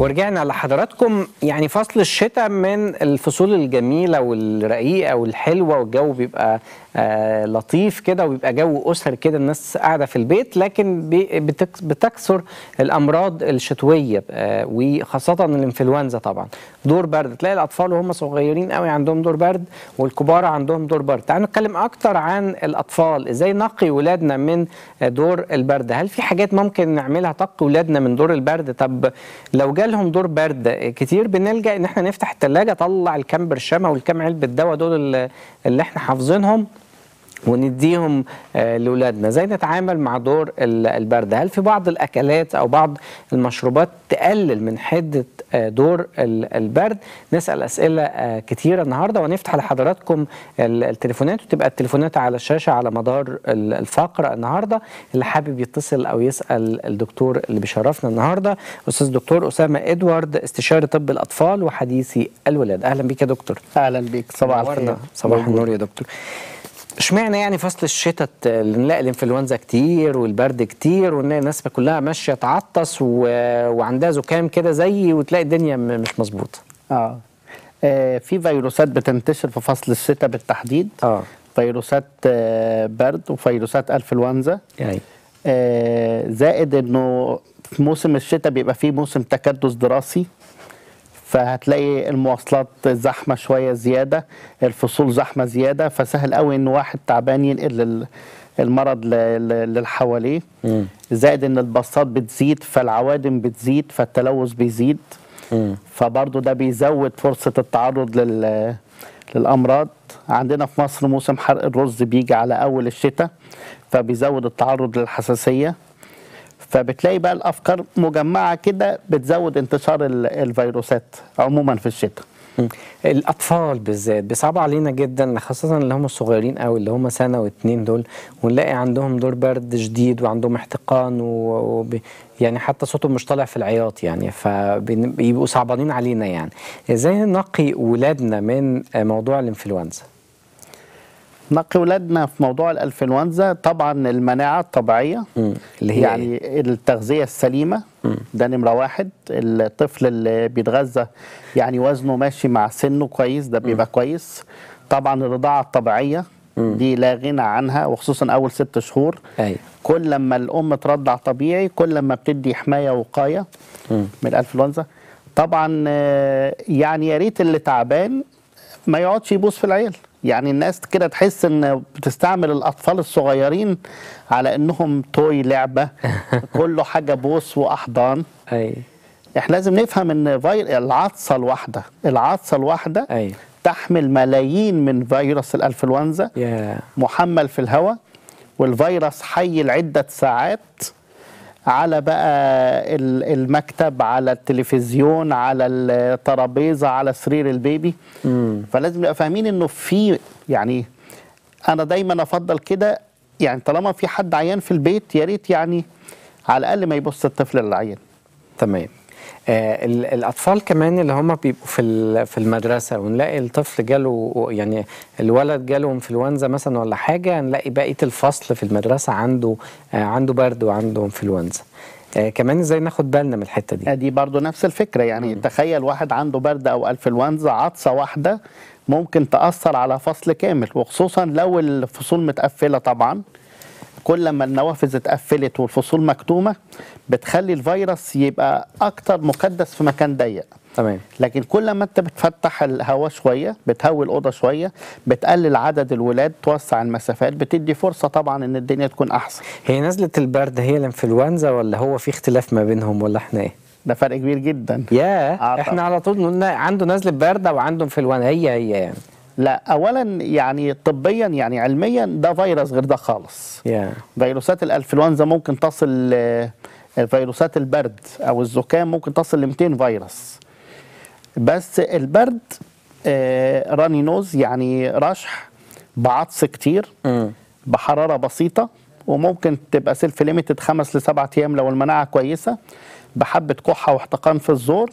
ورجعنا لحضراتكم يعني فصل الشتاء من الفصول الجميلة والرقيقة والحلوة والجو بيبقى آه لطيف كده وبيبقى جو أسر كده الناس قاعدة في البيت لكن بي- بتك- بتكثر الأمراض الشتوية آه وخاصة الإنفلونزا طبعا دور برد تلاقي الأطفال وهم صغيرين قوي عندهم دور برد والكبار عندهم دور برد تعالوا نتكلم أكتر عن الأطفال إزاي نقي ولادنا من دور البرد هل في حاجات ممكن نعملها تقي ولادنا من دور البرد طب لو جالهم دور برد كتير بنلجأ ان احنا نفتح التلاجة طلع الكام برشامة والكام علبة دواء دول اللي- اللي احنا حافظينهم ونديهم آه، لاولادنا ازاي نتعامل مع دور ال- البرد هل في بعض الاكلات او بعض المشروبات تقلل من حده آه، دور ال- البرد نسال اسئله آه، كتيره النهارده ونفتح لحضراتكم ال- التليفونات وتبقى التليفونات على الشاشه على مدار ال- الفقره النهارده اللي حابب يتصل او يسال الدكتور اللي بيشرفنا النهارده استاذ دكتور اسامه ادوارد استشاري طب الاطفال وحديثي الولاد اهلا بيك يا دكتور اهلا بيك صباح نورنا. الخير صباح موجود. النور يا دكتور اشمعنى يعني فصل الشتاء ت- اللي نلاقي الانفلونزا كتير والبرد كتير ونلاقي الناس كلها ماشيه تعطس و... وعندها زكام كده زي وتلاقي الدنيا م... مش مظبوطه اه آه، في فيروسات بتنتشر في فصل الشتاء بالتحديد اه فيروسات آه، برد وفيروسات انفلونزا يعني آه، زائد انه في موسم الشتاء بيبقى فيه موسم تكدس دراسي فهتلاقي المواصلات زحمه شويه زياده الفصول زحمه زياده فسهل قوي ان واحد تعبان ينقل ال- المرض ل- ل- للي حواليه مم. زائد ان الباصات بتزيد فالعوادم بتزيد فالتلوث بيزيد مم. فبرضه ده بيزود فرصة التعرض لل للأمراض عندنا في مصر موسم حرق الرز بيجي على أول الشتاء فبيزود التعرض للحساسية فبتلاقي بقى الأفكار مجمعة كده بتزود انتشار ال- الفيروسات عموما في الشتاء مم. الاطفال بالذات بيصعبوا علينا جدا خاصه اللي هم الصغيرين قوي اللي هم سنه واتنين دول ونلاقي عندهم دور برد شديد وعندهم احتقان و... وب... يعني حتى صوتهم مش طالع في العياط يعني فبيبقوا صعبانين علينا يعني ازاي نقي ولادنا من آه، موضوع الانفلونزا نقي ولادنا في موضوع الانفلونزا طبعا المناعة الطبيعية مم. اللي هي يعني التغذية السليمة ده نمرة واحد الطفل اللي بيتغذى يعني وزنه ماشي مع سنه كويس ده بيبقى كويس طبعا الرضاعة الطبيعية دي لا غنى عنها وخصوصا أول ست شهور ايوه كل لما الأم ترضع طبيعي كل لما بتدي حماية وقاية من الانفلونزا طبعا آه، يعني يا ريت اللي تعبان ما يقعدش يبوس في العيال يعني الناس كده تحس ان بتستعمل الاطفال الصغيرين على انهم توي لعبه كله حاجه بوس واحضان ايوه احنا لازم نفهم ان فير... العطسه الواحده العطسه الواحده ايوه تحمل ملايين من فيروس الانفلونزا يا محمل في الهواء والفيروس حي لعدة ساعات على بقى ال- المكتب على التلفزيون على الترابيزة على سرير البيبي فلازم نبقى فاهمين انه في يعني انا دايما افضل كده يعني طالما في حد عيان في البيت يا ريت يعني على الاقل ما يبص الطفل العيان تمام آه ال- الاطفال كمان اللي هم بيبقوا في ال- في المدرسه ونلاقي الطفل جاله يعني الولد جاله انفلونزا مثلا ولا حاجه نلاقي بقيه الفصل في المدرسه عنده آه عنده برد وعنده انفلونزا آه كمان ازاي ناخد بالنا من الحته دي دي برضو نفس الفكرة يعني تخيل واحد عنده برد أو أنفلونزا عطسة واحدة ممكن تأثر على فصل كامل وخصوصا لو الفصول متقفلة طبعا كل لما النوافذ اتقفلت والفصول مكتومة بتخلي الفيروس يبقى أكتر مكدس في مكان ضيق تمام لكن كل ما انت بتفتح الهواء شويه بتهوي الاوضه شويه بتقلل عدد الولاد توسع المسافات بتدي فرصه طبعا ان الدنيا تكون احسن هي نزله البرد هي الانفلونزا ولا هو في اختلاف ما بينهم ولا احنا ايه ده فرق كبير جدا يا آه احنا طبعا. على طول نقول عنده نزله برد او عنده انفلونزا هي هي يعني لا اولا يعني طبيا يعني علميا ده فيروس غير ده خالص يا فيروسات الانفلونزا ممكن تصل ل- فيروسات البرد او الزكام ممكن تصل ل 200 فيروس بس البرد آه، راني نوز يعني رشح بعطس كتير مم. بحراره بسيطه وممكن تبقى سيلف ليميتد خمس لسبعة ايام لو المناعه كويسه بحبه كحه واحتقان في الزور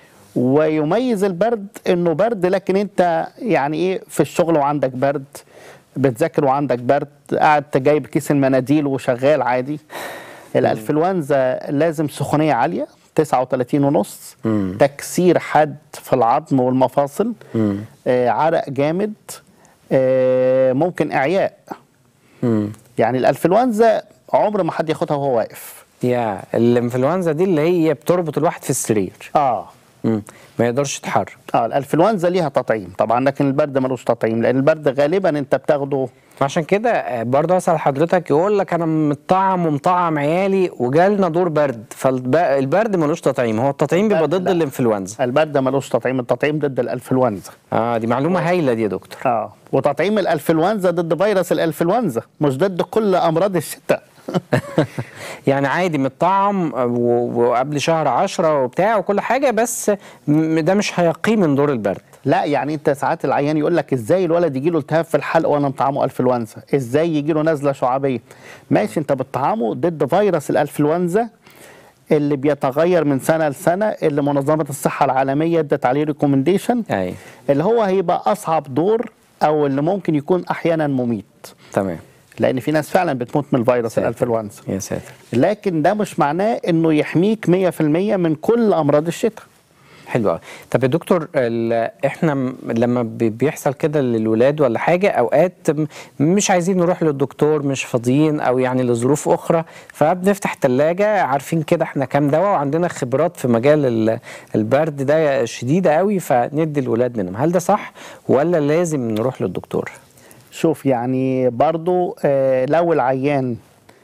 ويميز البرد انه برد لكن انت يعني ايه في الشغل وعندك برد بتذاكر وعندك برد قاعد جايب كيس المناديل وشغال عادي الانفلونزا لازم سخونيه عاليه 39 ونص تكسير حاد في العظم والمفاصل آه عرق جامد آه ممكن اعياء مم. يعني الانفلونزا عمر ما حد ياخدها وهو واقف يا الانفلونزا دي اللي هي بتربط الواحد في السرير اه مم. ما يقدرش يتحرك اه الانفلونزا ليها تطعيم طبعا لكن البرد ملوش تطعيم لان البرد غالبا انت بتاخده عشان كده آه، برضه اسال حضرتك يقول لك انا مطعم ومطعم عيالي وجالنا دور برد فالبرد ملوش تطعيم هو التطعيم بيبقى البرد ضد لا. الانفلونزا البرد ملوش تطعيم التطعيم ضد الانفلونزا اه دي معلومه هايله دي يا دكتور اه وتطعيم الانفلونزا ضد فيروس الانفلونزا مش ضد كل امراض الشتاء يعني عادي متطعم و- وقبل شهر عشرة وبتاع وكل حاجة بس م- ده مش هيقي من دور البرد لا يعني انت ساعات العيان يقول لك ازاي الولد يجي له التهاب في الحلق وانا مطعمه انفلونزا ازاي يجي له نزله شعبيه ماشي انت بتطعمه ضد فيروس الانفلونزا اللي بيتغير من سنه لسنه اللي منظمه الصحه العالميه ادت عليه ريكومنديشن ايوه اللي هو هيبقى اصعب دور او اللي ممكن يكون احيانا مميت تمام لان في ناس فعلا بتموت من فيروس ساتر. الانفلونزا يا ساتر لكن ده مش معناه انه يحميك 100% من كل امراض الشتاء حلو قوي طب يا دكتور ال- احنا م- لما بي- بيحصل كده للولاد ولا حاجه اوقات م- مش عايزين نروح للدكتور مش فاضيين او يعني لظروف اخرى فبنفتح ثلاجه عارفين كده احنا كام دواء وعندنا خبرات في مجال ال- البرد ده شديده قوي فندي الولاد منهم هل ده صح ولا لازم نروح للدكتور شوف يعني برضو آه لو العيان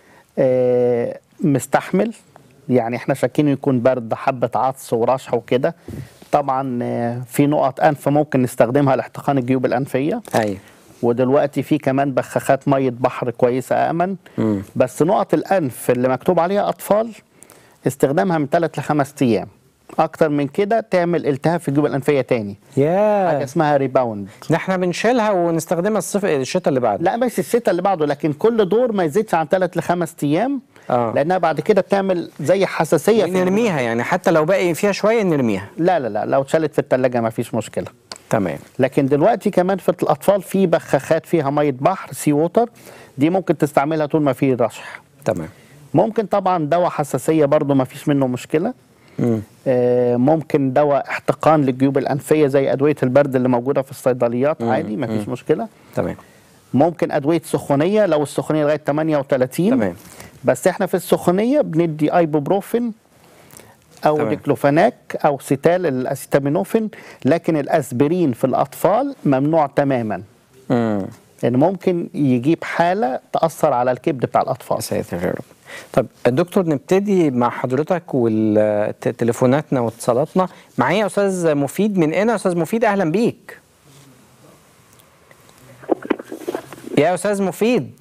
آه مستحمل يعني احنا شاكين يكون برد حبة عطس ورشح وكده طبعا آه في نقط انف ممكن نستخدمها لاحتقان الجيوب الانفيه ايوه ودلوقتي في كمان بخاخات ميه بحر كويسه امن بس نقط الانف اللي مكتوب عليها اطفال استخدامها من 3 ل 5 ايام اكتر من كده تعمل التهاب في الجيوب الانفيه تاني حاجه يا اسمها ريباوند ده احنا بنشيلها ونستخدمها الصيف الشتاء اللي بعده لا مش الشتاء اللي بعده لكن كل دور ما يزيدش عن 3 ل 5 ايام آه. لانها بعد كده بتعمل زي حساسيه في نرميها يعني حتى لو باقي فيها شويه نرميها لا لا لا لو اتشالت في الثلاجه ما فيش مشكله تمام لكن دلوقتي كمان في الاطفال في بخاخات فيها ميه بحر سي ووتر دي ممكن تستعملها طول ما في رشح تمام ممكن طبعا دواء حساسيه برضو ما فيش منه مشكله مم. آه، ممكن دواء احتقان للجيوب الانفيه زي ادويه البرد اللي موجوده في الصيدليات عادي ما فيش مشكله تمام ممكن ادويه سخونيه لو السخونيه لغايه 38 تمام. بس احنا في السخونيه بندي ايبوبروفين او تمام. ديكلوفيناك او سيتال الاسيتامينوفين لكن الاسبرين في الاطفال ممنوع تماما امم لان ممكن يجيب حاله تاثر على الكبد بتاع الاطفال يا ساتر يا رب طب دكتور نبتدي مع حضرتك وتليفوناتنا واتصالاتنا معايا استاذ مفيد من هنا استاذ مفيد اهلا بيك يا استاذ مفيد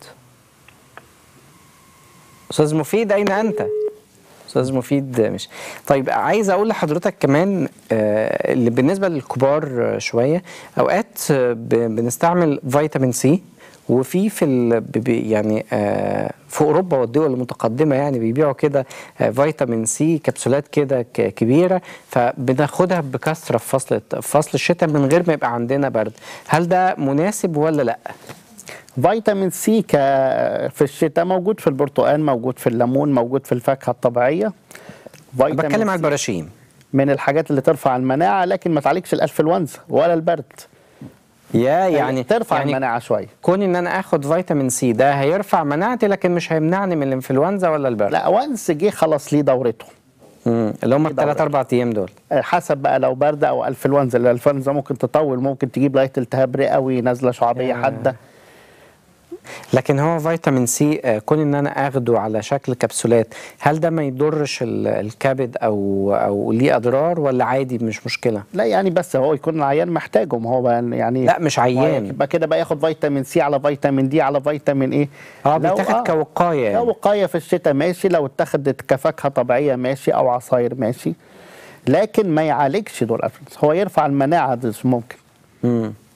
استاذ مفيد اين انت استاذ مفيد مش طيب عايز اقول لحضرتك كمان آه، اللي بالنسبه للكبار آه، شويه اوقات آه، ب- بنستعمل فيتامين سي وفي في ال... ب- ب- يعني آه، في اوروبا والدول المتقدمه يعني بيبيعوا كده آه، فيتامين سي كبسولات كده ك- كبيره فبناخدها بكثره في فصل في فصل الشتاء من غير ما يبقى عندنا برد هل ده مناسب ولا لا فيتامين سي ك في الشتاء موجود في البرتقال موجود في الليمون موجود في الفاكهه الطبيعيه فيتامين بتكلم على سي البراشيم من الحاجات اللي ترفع المناعه لكن ما تعالجش الانفلونزا ولا البرد يا يعني ترفع يعني المناعه شويه كون ان انا اخد فيتامين سي ده هيرفع مناعتي لكن مش هيمنعني من الانفلونزا ولا البرد لا وانس جه خلاص ليه دورته مم. اللي هم دورة. الثلاث اربع ايام دول حسب بقى لو برد او انفلونزا الانفلونزا ممكن تطول ممكن تجيب لغايه التهاب رئوي نزله شعبيه يا. حاده لكن هو فيتامين سي آه، كون ان انا اخده على شكل كبسولات هل ده ما يضرش ال- الكبد او او ليه اضرار ولا عادي مش مشكله لا يعني بس هو يكون العيان محتاجه ما هو بقى يعني لا مش عيان يبقى كده بقى ياخد فيتامين سي على فيتامين دي على فيتامين ايه اه لو- بيتاخد كوقايه لو يعني وقايه في الشتاء ماشي لو اتخذت كفاكهه طبيعيه ماشي او عصاير ماشي لكن ما يعالجش دور الانفلونزا هو يرفع المناعه ده مش ممكن مم.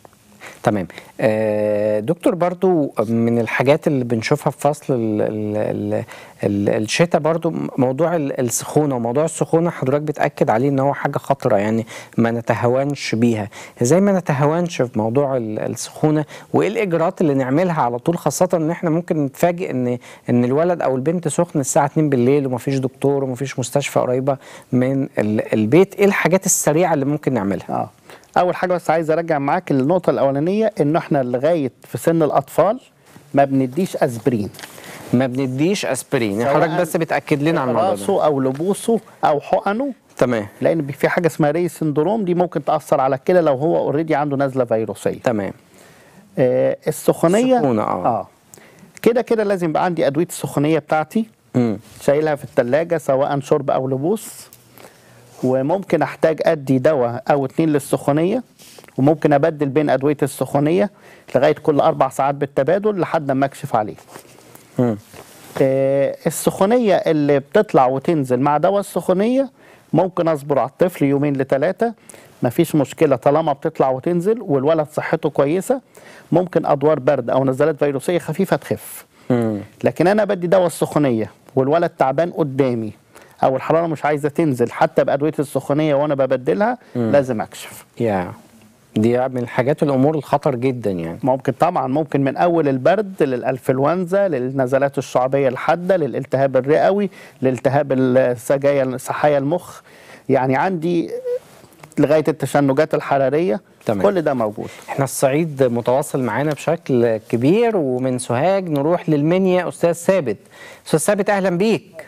تمام آه، دكتور برضو من الحاجات اللي بنشوفها في فصل ال ال ال ال الشتاء برضو موضوع ال- السخونة وموضوع السخونة حضرتك بتأكد عليه ان هو حاجة خطرة يعني ما نتهاونش بيها ازاي ما نتهاونش في موضوع ال- السخونة وايه الاجراءات اللي نعملها على طول خاصة ان احنا ممكن نتفاجئ ان ان الولد او البنت سخن الساعة 2 بالليل ومفيش دكتور ومفيش مستشفى قريبة من ال- البيت ايه الحاجات السريعة اللي ممكن نعملها اه اول حاجه بس عايز ارجع معاك النقطه الاولانيه ان احنا لغايه في سن الاطفال ما بنديش اسبرين ما بنديش اسبرين يعني سواء حضرتك بس بتاكد لنا على الموضوع ده راسه او لبوسه او حقنه تمام لان بي- في حاجه اسمها ري سندروم دي ممكن تاثر على الكلى لو هو اوريدي عنده نزله فيروسيه تمام آه السخونيه السخونة، آه. اه كده كده لازم يبقى عندي ادويه السخونيه بتاعتي امم شايلها في الثلاجه سواء شرب او لبوس وممكن احتاج ادي دواء او اتنين للسخونيه وممكن ابدل بين ادويه السخونيه لغايه كل اربع ساعات بالتبادل لحد ما اكشف عليه امم آه، السخونيه اللي بتطلع وتنزل مع دواء السخونيه ممكن اصبر على الطفل يومين لثلاثه مفيش مشكله طالما بتطلع وتنزل والولد صحته كويسه ممكن ادوار برد او نزلات فيروسيه خفيفه تخف امم لكن انا بدي دواء السخونيه والولد تعبان قدامي او الحراره مش عايزه تنزل حتى بادويه السخونيه وانا ببدلها لازم اكشف يا دي من الحاجات الامور الخطر جدا يعني ممكن طبعا ممكن من اول البرد للانفلونزا للنزلات الشعبيه الحاده للالتهاب الرئوي لالتهاب السجايا سحايا المخ يعني عندي لغايه التشنجات الحراريه تمام. كل ده موجود احنا الصعيد متواصل معانا بشكل كبير ومن سوهاج نروح للمنيا استاذ ثابت استاذ ثابت اهلا بيك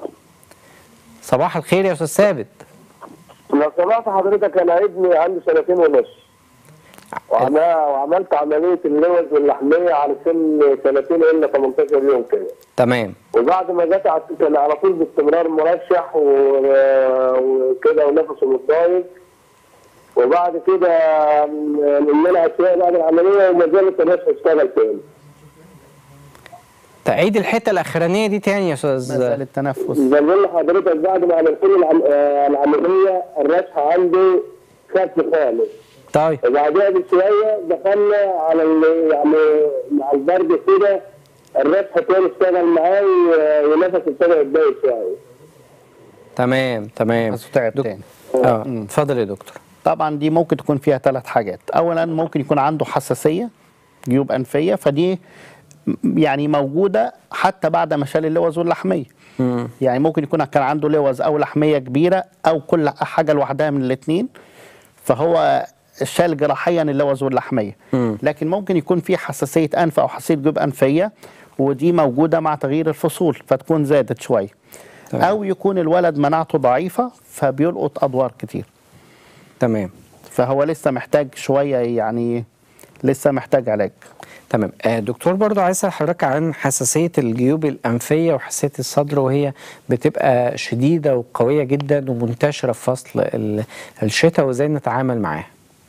صباح الخير يا استاذ ثابت لو سمعت حضرتك انا ابني عنده سنتين ونص وعمل- وعملت عمليه اللوز واللحميه على سن سنتين الا 18 يوم كده تمان وبعد ما جت على- كان على طول باستمرار مرشح و- وكده ونفسه متضايق وبعد كده قلنا اشياء بعد العمليه وما زالت الناس تشتغل تاني تعيد الحته الاخرانيه دي تاني يا ما استاذ زال التنفس زي ما قلت لحضرتك بعد ما عملت له العم- آه، العمليه الرشح عنده خف خالص طيب وبعدها بشويه دخلنا على ال- يعني مع البرد كده الرشح تاني اشتغل معاي و- ونفسه ابتدى يتضايق شويه تمام تمام بس تعب دك- تاني اه اتفضل يا دكتور طبعا دي ممكن تكون فيها ثلاث حاجات اولا ممكن يكون عنده حساسيه جيوب انفيه فدي م- يعني موجوده حتى بعد ما شال اللوز واللحميه مم. يعني ممكن يكون كان عنده لوز او لحميه كبيره او كل حاجه لوحدها من الاثنين فهو شال جراحيا اللوز واللحميه مم. لكن ممكن يكون في حساسيه انف او حساسيه جيوب انفيه ودي موجوده مع تغيير الفصول فتكون زادت شويه تمام. او يكون الولد مناعته ضعيفه فبيلقط ادوار كتير تمام فهو لسه محتاج شويه يعني لسه محتاج علاج تمام آه دكتور برضو عايز اسال حضرتك عن حساسيه الجيوب الانفيه وحساسيه الصدر وهي بتبقى شديده وقويه جدا ومنتشره في فصل ال- الشتاء وازاي نتعامل معاها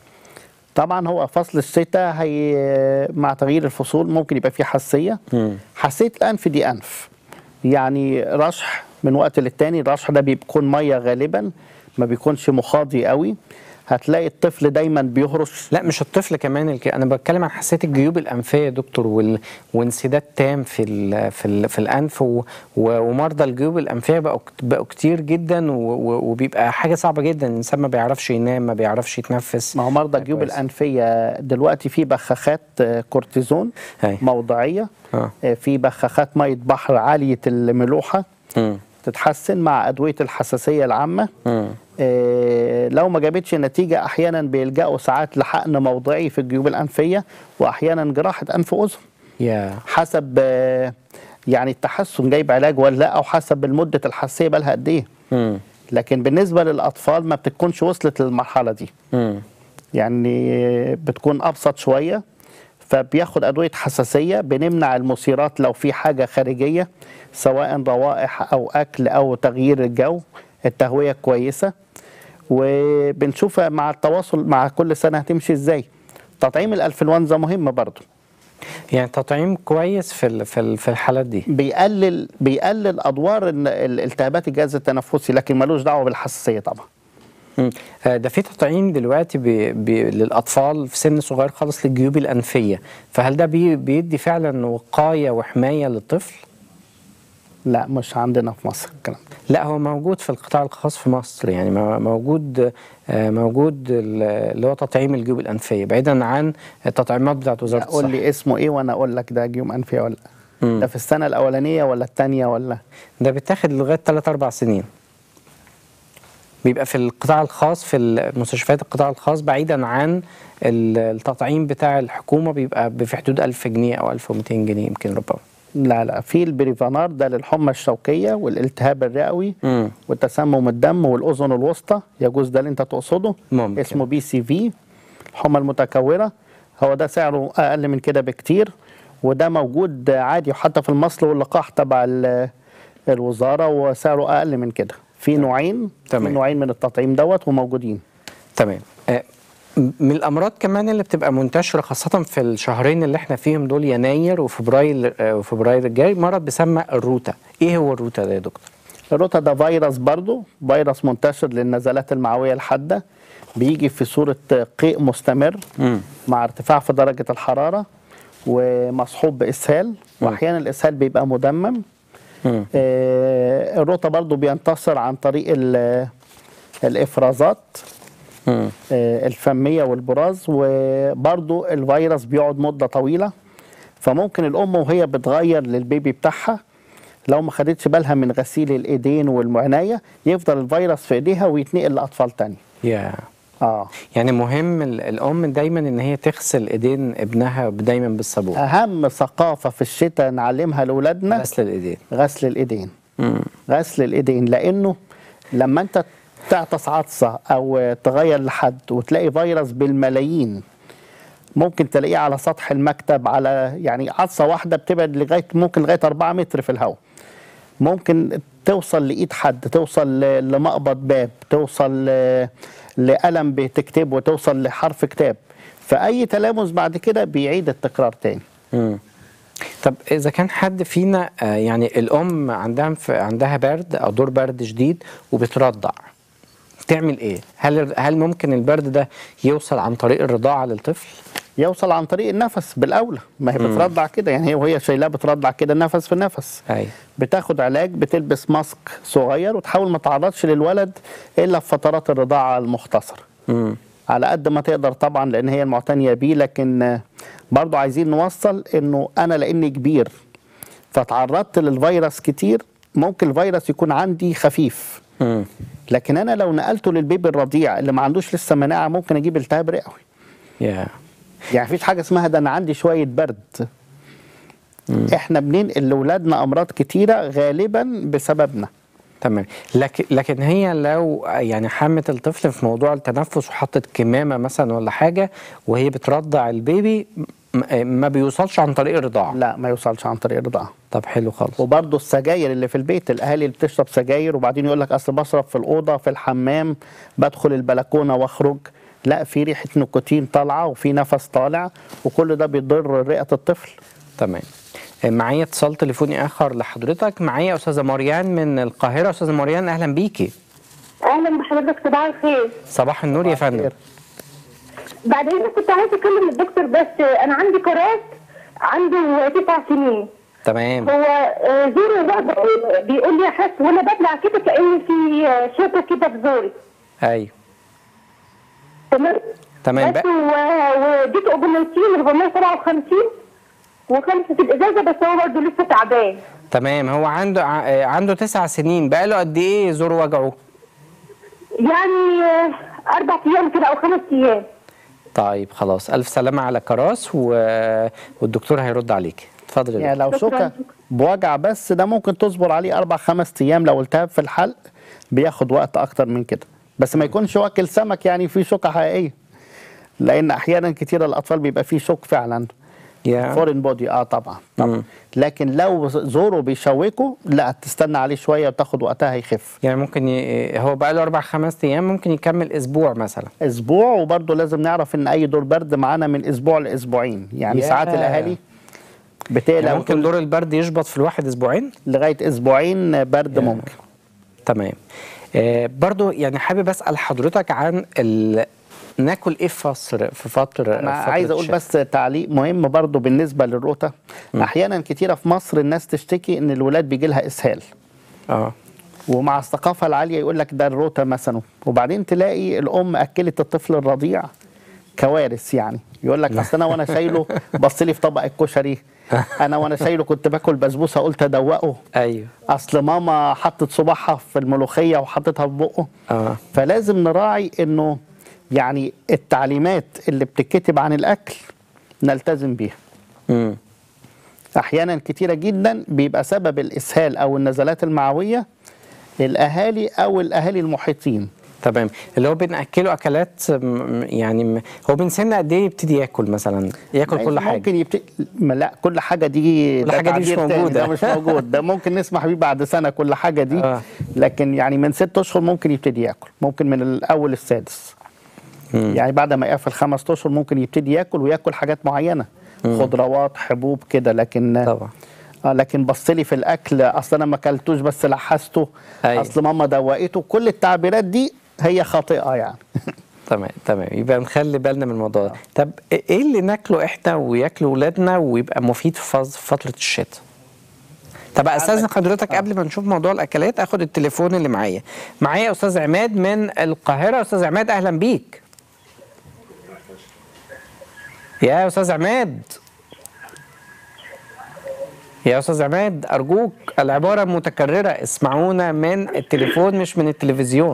طبعا هو فصل الشتاء هي مع تغيير الفصول ممكن يبقى فيه حساسيه مم. حساسيه الانف دي انف يعني رشح من وقت للتاني الرشح ده بيكون ميه غالبا ما بيكونش مخاضي قوي هتلاقي الطفل دايما بيهرش لا مش الطفل كمان الك... انا بتكلم عن حساسيه الجيوب الانفيه يا دكتور وال... وانسداد تام في ال... في ال... في الانف و... و... ومرضى الجيوب الانفيه بقوا كت- بقوا كتير جدا و... و... وبيبقى حاجه صعبه جدا الانسان ما بيعرفش ينام ما بيعرفش يتنفس ما هو مرضى الجيوب كويس. الانفيه دلوقتي في بخاخات آه، كورتيزون هاي. موضعيه اه آه، في بخاخات ميه بحر عاليه الملوحه مم. تتحسن مع ادويه الحساسيه العامه مم. آه، لو ما جابتش نتيجه احيانا بيلجأوا ساعات لحقن موضعي في الجيوب الانفيه واحيانا جراحه انف واذن يا حسب آه، يعني التحسن جايب علاج ولا لا او حسب المده الحساسيه بقالها قد ايه مم. لكن بالنسبه للاطفال ما بتكونش وصلت للمرحله دي مم. يعني بتكون ابسط شويه فبياخد ادويه حساسيه بنمنع المثيرات لو في حاجه خارجيه سواء روائح او اكل او تغيير الجو التهويه كويسه وبنشوف مع التواصل مع كل سنه هتمشي ازاي تطعيم الانفلونزا مهم برضه يعني تطعيم كويس في ال... في ال... في الحالات دي مم. آه، ده في تطعيم دلوقتي بي بي للاطفال في سن صغير خالص للجيوب الانفيه فهل ده بي بيدي فعلا وقايه وحمايه للطفل لا مش عندنا في مصر الكلام ده لا هو موجود في القطاع الخاص في مصر يعني مو- موجود آه، موجود ال- اللي هو تطعيم الجيوب الانفيه بعيدا عن التطعيمات بتاعت وزاره قول الصحه لي اسمه ايه وانا اقول لك ده جيوم انفيه ولا لا مم. ده في السنه الاولانيه ولا الثانيه ولا ده بيتاخد لغايه 3 4 سنين بيبقى في القطاع الخاص في مستشفيات القطاع الخاص بعيدا عن ال- التطعيم بتاع الحكومه بيبقى في حدود 1000 جنيه او 1200 جنيه يمكن ربما لا لا في البريفانار ده للحمى الشوكيه والالتهاب الرئوي مم. وتسمم الدم والاذن الوسطى يجوز ده اللي انت تقصده ممكن. اسمه بي سي في الحمى المتكوره هو ده سعره اقل من كده بكتير وده موجود عادي وحتى في المصل واللقاح تبع ال- الوزاره وسعره اقل من كده في نوعين تمام. في نوعين من التطعيم دوت وموجودين تمام آه، من الامراض كمان اللي بتبقى منتشره خاصه في الشهرين اللي احنا فيهم دول يناير وفبراير آه، وفبراير الجاي مرض بيسمى الروتا ايه هو الروتا ده يا دكتور الروتا ده فيروس برضو فيروس منتشر للنزلات المعوية الحادة بيجي في صورة قيء مستمر مم. مع ارتفاع في درجة الحرارة ومصحوب بإسهال وأحيانا الإسهال بيبقى مدمم مم. آه، الروتا برضو بينتصر عن طريق ال- الإفرازات مم. آه، الفمية والبراز وبرضو الفيروس بيقعد مدة طويلة فممكن الأم وهي بتغير للبيبي بتاعها لو ما خدتش بالها من غسيل الإيدين والعناية يفضل الفيروس في إيديها ويتنقل لأطفال تاني يا آه. يعني مهم ال- الام دايما ان هي تغسل ايدين ابنها دايما بالصابون أهم ثقافة في الشتاء نعلمها لأولادنا غسل الايدين غسل الإيدين مم. غسل الإيدين لأنه لما أنت تعطس عطسة أو تغير لحد وتلاقي فيروس بالملايين ممكن تلاقيه على سطح المكتب على يعني عطسة واحدة بتبعد لغاية ممكن لغاية 4 متر في الهواء ممكن توصل لإيد حد توصل ل- لمقبض باب توصل ل- لقلم بتكتبه توصل لحرف كتاب فأي تلامس بعد كده بيعيد التكرار تاني مم. طب اذا كان حد فينا آه، يعني الام عندها عندها برد او دور برد شديد وبترضع تعمل ايه هل هل ممكن البرد ده يوصل عن طريق الرضاعه للطفل يوصل عن طريق النفس بالأولى ما هي بترضع كده يعني هي وهي شايلاه بترضع كده نفس في نفس ايوه بتاخد علاج بتلبس ماسك صغير وتحاول ما تعرضش للولد الا في فترات الرضاعه المختصره مم. على قد ما تقدر طبعا لان هي المعتنيه بيه لكن آه، برضو عايزين نوصل انه انا لاني كبير فتعرضت للفيروس كتير ممكن الفيروس يكون عندي خفيف مم. لكن انا لو نقلته للبيبي الرضيع اللي ما عندوش لسه مناعه ممكن اجيب التهاب رئوي يا يعني مفيش حاجه اسمها ده انا عندي شويه برد احنا بننقل لاولادنا امراض كتيره غالبا بسببنا تمام لكن لكن هي لو يعني حمت الطفل في موضوع التنفس وحطت كمامه مثلا ولا حاجه وهي بترضع البيبي م- ما بيوصلش عن طريق الرضاعه لا ما يوصلش عن طريق الرضاعه طب حلو خالص وبرضه السجاير اللي في البيت الاهالي اللي بتشرب سجاير وبعدين يقول لك اصل بشرب في الاوضه في الحمام بدخل البلكونه واخرج لا في ريحه نيكوتين طالعه وفي نفس طالع وكل ده بيضر رئه الطفل تمام معايا اتصال تليفوني اخر لحضرتك معايا استاذه مريان من القاهره استاذه مريان اهلا بيكي اهلا بحضرتك صباح الخير صباح النور يا فندم بعدين كنت عايزه اكلم الدكتور بس انا عندي كراس عنده تسع سنين تمام هو آه، زوره بقى بيقول لي احس وانا ببلع كده كان في آه، شوكه كده في زوري ايوه تمام تمام بس بقى و- واديت اوبنالتين 457 وخمسه الازازه بس هو برضه لسه تعبان تمام هو عنده ع- آه، عنده تسع سنين بقى له قد ايه زور وجعه يعني آه، اربع ايام كده او خمس ايام طيب خلاص الف سلامه على كراس و... والدكتور هيرد عليك اتفضل يا يعني دكتور. لو شكراً. شوكه بوجع بس ده ممكن تصبر عليه اربع خمس ايام لو التهاب في الحلق بياخد وقت اكتر من كده بس ما يكونش واكل سمك يعني في شوكه حقيقيه لان احيانا كتير الاطفال بيبقى فيه شوك فعلا يا فورين بودي اه طبعا مم. طبعا لكن لو زوره بيشوكه لا تستنى عليه شويه وتاخد وقتها يخف يعني ممكن ي... هو بقى له اربع خمس ايام ممكن يكمل اسبوع مثلا اسبوع وبرضه لازم نعرف ان اي دور برد معانا من اسبوع لاسبوعين يعني ياه. ساعات الاهالي بتقلق يعني ممكن وتقول دور البرد يشبط في الواحد اسبوعين لغايه اسبوعين برد ياه. ممكن تمام آه برضو يعني حابب اسال حضرتك عن ال... ناكل ايه في فصل في فتره انا فترة عايز اقول الشتاء؟ بس تعليق مهم برضو بالنسبه للروتا احيانا كتيره في مصر الناس تشتكي ان الولاد بيجي لها اسهال اه ومع الثقافه العاليه يقول لك ده الروتا مثلا وبعدين تلاقي الام اكلت الطفل الرضيع كوارث يعني يقول لك اصل انا وانا شايله بص لي في طبق الكشري انا وانا شايله كنت باكل بسبوسه قلت ادوقه ايوه اصل ماما حطت صباعها في الملوخيه وحطتها في بقه اه فلازم نراعي انه يعني التعليمات اللي بتتكتب عن الاكل نلتزم بيها امم احيانا كتيره جدا بيبقى سبب الاسهال او النزلات المعويه الاهالي او الاهالي المحيطين تمام اللي هو بناكله اكلات م- يعني م- هو من سن قد ايه يبتدي ياكل مثلا ياكل كل حاجه ممكن يبت... ما لا كل حاجه دي كل ده حاجة دي مش تعبير تاني، موجودة. ده مش موجود ده ممكن نسمح بيه بعد سنه كل حاجه دي آه. لكن يعني من ست اشهر ممكن يبتدي ياكل ممكن من الاول السادس يعني بعد ما يقفل خمس اشهر ممكن يبتدي ياكل وياكل حاجات معينه خضروات حبوب كده لكن طبعا اه لكن بص لي في الاكل اصل انا ما اكلتوش بس لحسته أيوة. اصل ماما دوقته كل التعبيرات دي هي خاطئه يعني تمام تمام يبقى نخلي بالنا من الموضوع ده طب ايه اللي ناكله احنا وياكلوا اولادنا ويبقى مفيد في فز- فتره الشتاء طب استاذن حضرتك قبل ما نشوف موضوع الاكلات اخد التليفون اللي معايا معايا استاذ عماد من القاهره استاذ عماد اهلا بيك يا استاذ عماد يا استاذ عماد ارجوك العباره متكرره اسمعونا من التليفون مش من التلفزيون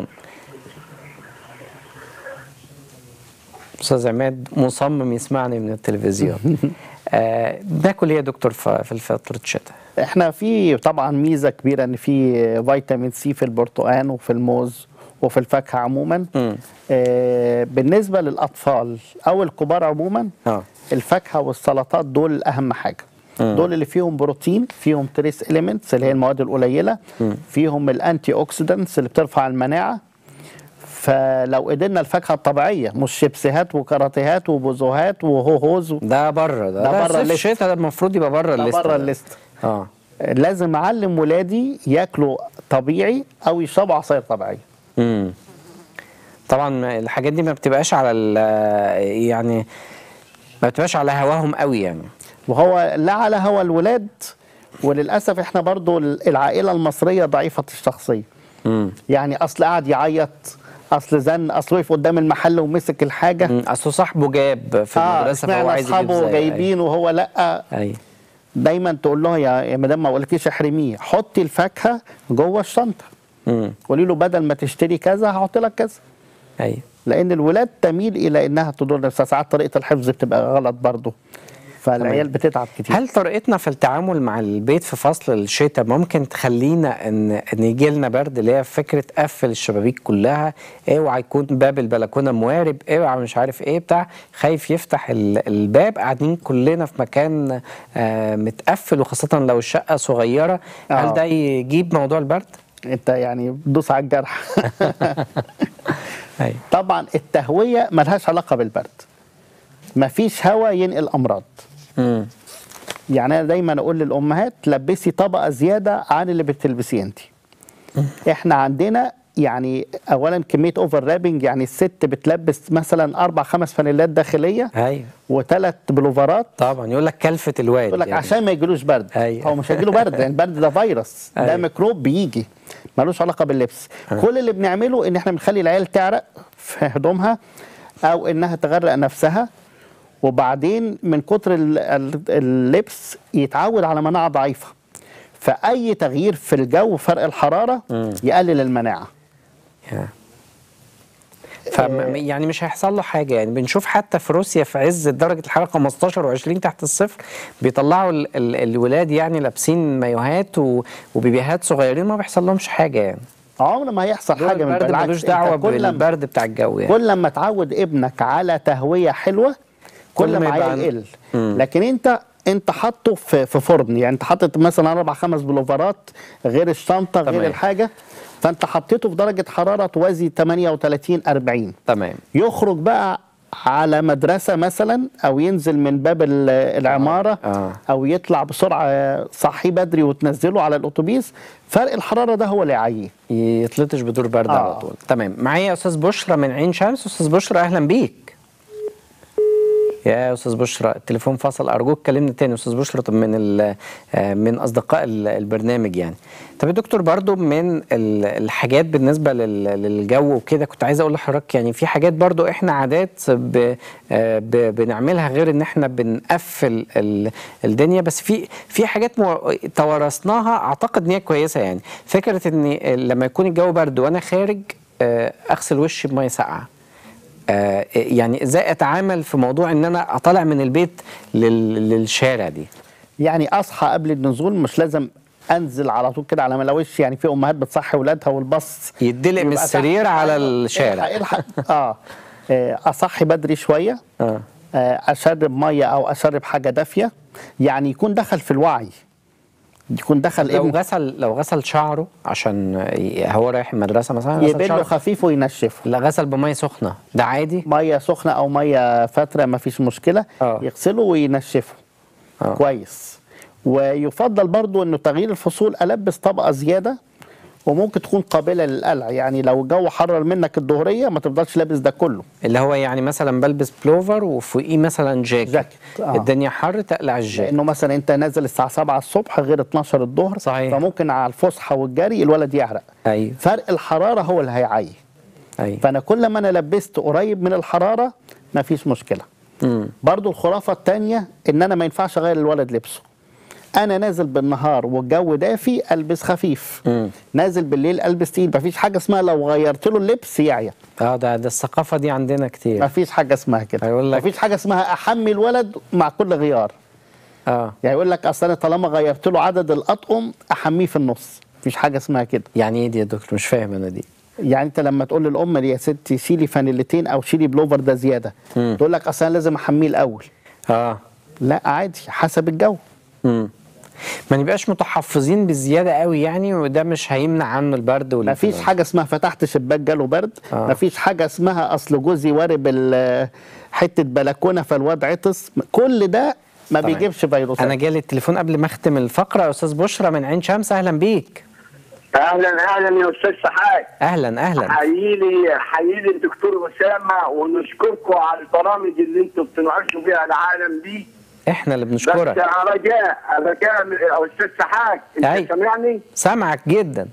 استاذ عماد مصمم يسمعني من التلفزيون آه ناكل ايه يا دكتور ف- في فتره الشتاء احنا في طبعا ميزه كبيره ان في فيتامين سي في البرتقال وفي الموز وفي الفاكهه عموما آه بالنسبه للاطفال او الكبار عموما اه الفاكهه والسلطات دول اهم حاجه دول اللي فيهم بروتين فيهم تريس اليمنتس اللي هي المواد القليله فيهم الانتي اوكسيدنتس اللي بترفع المناعه فلو قدرنا الفاكهه الطبيعيه مش شيبسيهات وكراتيهات وبوزوهات وهوهوز ده بره ده, ده ده بره بره الليست. الشتاء ده المفروض يبقى بره ده الليست بره ده. الليست اه لازم اعلم ولادي ياكلوا طبيعي او يشربوا عصاير طبيعيه امم طبعا ما- الحاجات دي ما بتبقاش على ال- يعني ما بتبقاش على هواهم قوي يعني وهو لا على هوى الولاد وللاسف احنا برضو العائله المصريه ضعيفه الشخصيه امم يعني اصل قاعد يعيط اصل زن اصل وقف قدام المحل ومسك الحاجه مم. اصله صاحبه جاب في اه المدرسه فهو اشمعنى عايز يجيب اصحابه زيه. جايبين وهو لا ايوه دايما تقول له يا يا مدام ما اقولكيش احرميه حطي الفاكهه جوه الشنطه امم قولي له بدل ما تشتري كذا هحط لك كذا ايوه لان الولاد تميل الى انها تضر نفسها ساعات طريقه الحفظ بتبقى غلط برضه فالعيال بتتعب كتير هل طريقتنا في التعامل مع البيت في فصل الشتاء ممكن تخلينا ان ان يجي لنا برد اللي هي فكره قفل الشبابيك كلها اوعى يكون باب البلكونه موارب اوعى مش عارف ايه بتاع خايف يفتح ال- الباب قاعدين كلنا في مكان آه متقفل وخاصه لو الشقه صغيره هل آه. ده يجيب موضوع البرد؟ انت يعني بتدوس على الجرح ايوه طبعا التهويه ملهاش علاقه بالبرد مفيش هواء ينقل امراض امم يعني انا دايما اقول للامهات لبسي طبقه زياده عن اللي بتلبسيه انت احنا عندنا يعني اولا كميه اوفر رابنج يعني الست بتلبس مثلا اربع خمس فانيلات داخليه ايوه وثلاث بلوفرات طبعا يقول لك كلفه الواد يقول لك يعني. عشان ما يجيلوش برد أيوة. هو مش هيجيله برد لان البرد ده فيروس أيوة. ده ميكروب بيجي ملوش علاقه باللبس كل اللي بنعمله ان احنا بنخلي العيال تعرق في هدومها او انها تغرق نفسها وبعدين من كتر ال- ال- اللبس يتعود على مناعه ضعيفه فاي تغيير في الجو فرق الحراره يقلل المناعه يا. فم يعني مش هيحصل له حاجه يعني بنشوف حتى في روسيا في عز درجه الحراره 15 و20 تحت الصفر بيطلعوا ال ال الولاد يعني لابسين مايوهات و- وبيبيهات صغيرين ما بيحصل لهمش حاجه يعني عمر ما هيحصل حاجه من البرد بالعكس ملوش أنت دعوه كل ما- بالبرد بتاع الجو يعني كل ما تعود ابنك على تهويه حلوه كل كل ما ما يبقى عيال عن- يقل لكن انت انت حاطه في في فرن يعني انت حاطط مثلا اربع خمس بلوفرات غير الشنطه تمام. غير الحاجه فانت حطيته في درجه حراره توازي 38 40 تمام يخرج بقى على مدرسة مثلا أو ينزل من باب ال- العمارة آه. أو يطلع بسرعة صحي بدري وتنزله على الأتوبيس فرق الحرارة ده هو اللي يعيه يتلطش بدور برد آه. على طول تمام معايا استاذ بشرى من عين شمس استاذ بشرى اهلا بيك يا استاذ بشرى التليفون فصل ارجوك كلمني تاني استاذ بشرى طب من ال- آه، من اصدقاء ال- البرنامج يعني طب يا دكتور برضو من ال- الحاجات بالنسبه لل- للجو وكده كنت عايز اقول لحضرتك يعني في حاجات برضو احنا عادات ب آه، ب- بنعملها غير ان احنا بنقفل ال- الدنيا بس في في حاجات مو- توارثناها اعتقد ان هي كويسه يعني فكره ان لما يكون الجو برد وانا خارج آه، اغسل وشي بميه ساقعه آه، يعني ازاي اتعامل في موضوع ان انا اطلع من البيت لل- للشارع دي يعني أصحى قبل النزول مش لازم أنزل على طول كده على ملاوش يعني في أمهات بتصحي ولادها والبص يدلق من يبقى السرير تحت. على الحق الشارع الحق اه آه، اصحي بدري شويه آه. آه، اشرب ميه او اشرب حاجه دافيه يعني يكون دخل في الوعي يكون دخل لو ابن غسل لو غسل شعره عشان ي- هو رايح المدرسه مثلا غسل يبله شعره خفيف وينشفه لا غسل بميه سخنه ده عادي ميه سخنه او ميه فتره ما فيش مشكله آه. يغسله وينشفه آه. كويس ويفضل برضو انه تغيير الفصول البس طبقه زياده وممكن تكون قابله للقلع يعني لو الجو حرر منك الظهريه ما تفضلش لابس ده كله اللي هو يعني مثلا بلبس بلوفر وفوقيه مثلا جاكيت جاكيت، آه. الدنيا حر تقلع الجاكيت لانه مثلا انت نازل الساعه 7 الصبح غير 12 الظهر صحيح. فممكن على الفسحه والجري الولد يعرق ايوه فرق الحراره هو اللي هيعيي ايوه فانا كل ما انا لبست قريب من الحراره مفيش مشكله مم. برضو الخرافه الثانيه ان انا ما ينفعش اغير الولد لبسه انا نازل بالنهار والجو دافي البس خفيف مم. نازل بالليل البس تقيل مفيش حاجه اسمها لو غيرت له اللبس يعيا اه ده ده الثقافه دي عندنا كتير مفيش حاجه اسمها كده هيقول لك- مفيش حاجه اسمها احمي الولد مع كل غيار اه يعني يقول لك اصل انا طالما غيرت له عدد الاطقم احميه في النص مفيش حاجه اسمها كده يعني ايه دي يا دكتور مش فاهم انا دي يعني انت لما تقول للام دي يا ستي شيلي فانيلتين او شيلي بلوفر ده زياده مم. تقول لك اصل انا لازم احميه الاول اه لا عادي حسب الجو مم. ما نبقاش متحفظين بزياده قوي يعني وده مش هيمنع عنه البرد ما فيش والانفلونزا. حاجه اسمها فتحت شباك جاله برد آه. ما فيش حاجه اسمها اصل جوزي وارب ال- حته بلكونه فالواد عطس كل ده ما طيب. بيجيبش فيروسات انا جالي التليفون قبل ما اختم الفقره يا استاذ بشرى من عين شمس اهلا بيك اهلا اهلا يا استاذ سحاج اهلا اهلا حييلي حييلي الدكتور اسامه ونشكركم على البرامج اللي انتم بتنعشوا بيها العالم دي احنا اللي بس بنشكرك رجاء رجاء من- يا استاذ سحاج أي. انت سامعني؟ سامعك جدا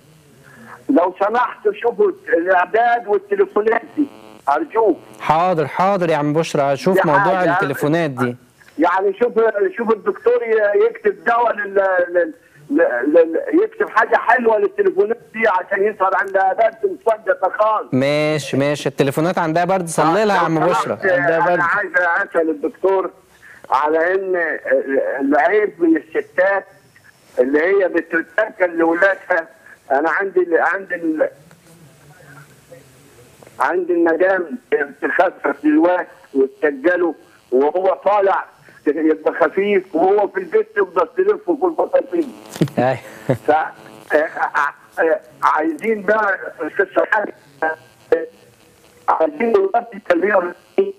لو سمحت شوفوا الاعداد والتليفونات دي ارجوك حاضر حاضر يا عم بشرى شوف دي موضوع حاجة. التليفونات دي يعني شوف شوف الدكتور ي- يكتب دواء لل لل- لل- يكتب حاجه حلوه للتليفونات دي عشان يظهر عندها درس مصدق خالص ماشي ماشي التليفونات عندها برد صلي لها يا عم لو بشرى سمحت، انا عايز اسال الدكتور على ان العيب من الستات اللي هي بتتاكل لاولادها انا عندي عندي ال- عندي المدام تخفف للواد وتسجله وهو طالع يبقى خفيف وهو في البيت تفضل تلفه في البطاطين أيوة. ف عايزين بقى استاذ سحاب عايزين وزاره التربيه والتعليم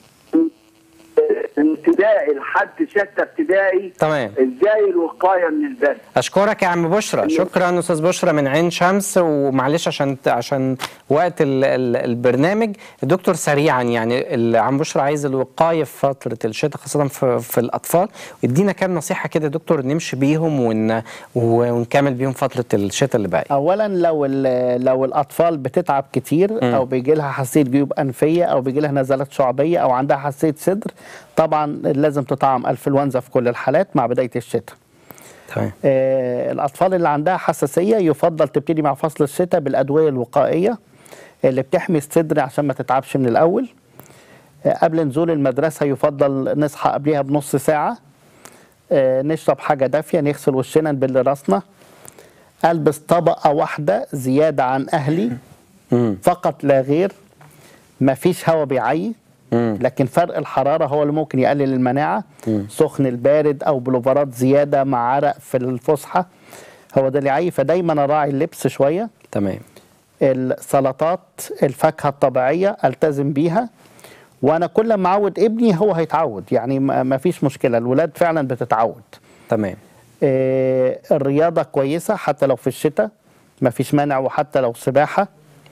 ابتدائي لحد سته ابتدائي تمام ازاي الوقايه من البرد اشكرك يا عم بشرى شكرا استاذ بشرى من عين شمس ومعلش عشان عشان وقت ال ال البرنامج الدكتور سريعا يعني ال- عم بشرى عايز الوقايه في فتره الشتاء خاصه في, في الاطفال وادينا كام نصيحه كده يا دكتور نمشي بيهم ون ونكمل بيهم فتره الشتاء اللي باقي اولا لو ال- لو الاطفال بتتعب كتير او بيجي لها حساسيه جيوب انفيه او بيجي لها نزلات شعبيه او عندها حساسيه صدر طبعا لازم تطعم انفلونزا في كل الحالات مع بدايه الشتاء تمام آه، الأطفال اللي عندها حساسية يفضل تبتدي مع فصل الشتاء بالأدوية الوقائية اللي بتحمي الصدر عشان ما تتعبش من الأول آه، قبل نزول المدرسة يفضل نصحى قبلها بنص ساعة آه، نشرب حاجة دافية نغسل وشنا نبل راسنا ألبس طبقة واحدة زيادة عن أهلي مم. فقط لا غير مفيش هوا بيعي مم. لكن فرق الحرارة هو اللي ممكن يقلل المناعة سخن البارد أو بلوفرات زيادة مع عرق في الفسحة هو ده اللي يعي فدايما أراعي اللبس شوية تمام السلطات الفاكهة الطبيعية ألتزم بيها وانا كل ما اعود ابني هو هيتعود يعني ما ما فيش مشكله الولاد فعلا بتتعود تمام آه، الرياضة كويسة حتى لو في الشتاء مفيش مانع وحتى لو سباحة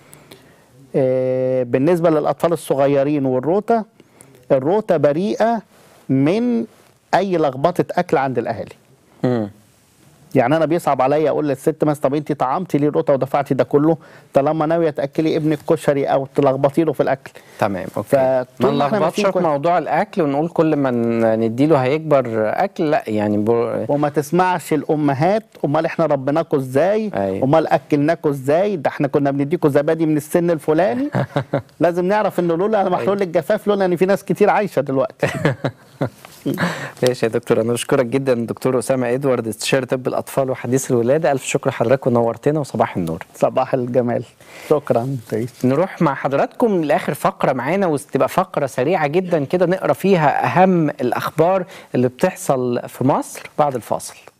آه، بالنسبة للأطفال الصغيرين والروتة الروتة بريئة من أي لخبطة أكل عند الأهالي مم. يعني أنا بيصعب عليا أقول للست مثلا طب أنت طعمتي ليه الروتة ودفعتي ده كله طالما ناوية تأكلي ابنك كشري أو تلخبطي له في الأكل تمام اوكي فطول ما ما احنا نلخبطش ماشيين في كويس. موضوع الاكل ونقول كل ما ن- نديله هيكبر اكل لا يعني بر... وما تسمعش الامهات امال احنا ربيناكوا ازاي أيوة. امال اكلناكوا ازاي ده احنا كنا بنديكوا زبادي من السن الفلاني لازم نعرف انه لولا محلول الجفاف لولا ان في ناس كتير عايشه دلوقتي ماشي يا دكتور انا بشكرك جدا دكتور اسامه ادوارد استشاري طب الاطفال وحديث الولاده الف شكر لحضرتك ونورتنا وصباح النور صباح الجمال شكرا تعيش نروح مع حضراتكم لاخر فقره معانا وتبقى فقره سريعه جدا كده نقرا فيها اهم الاخبار اللي بتحصل في مصر بعد الفاصل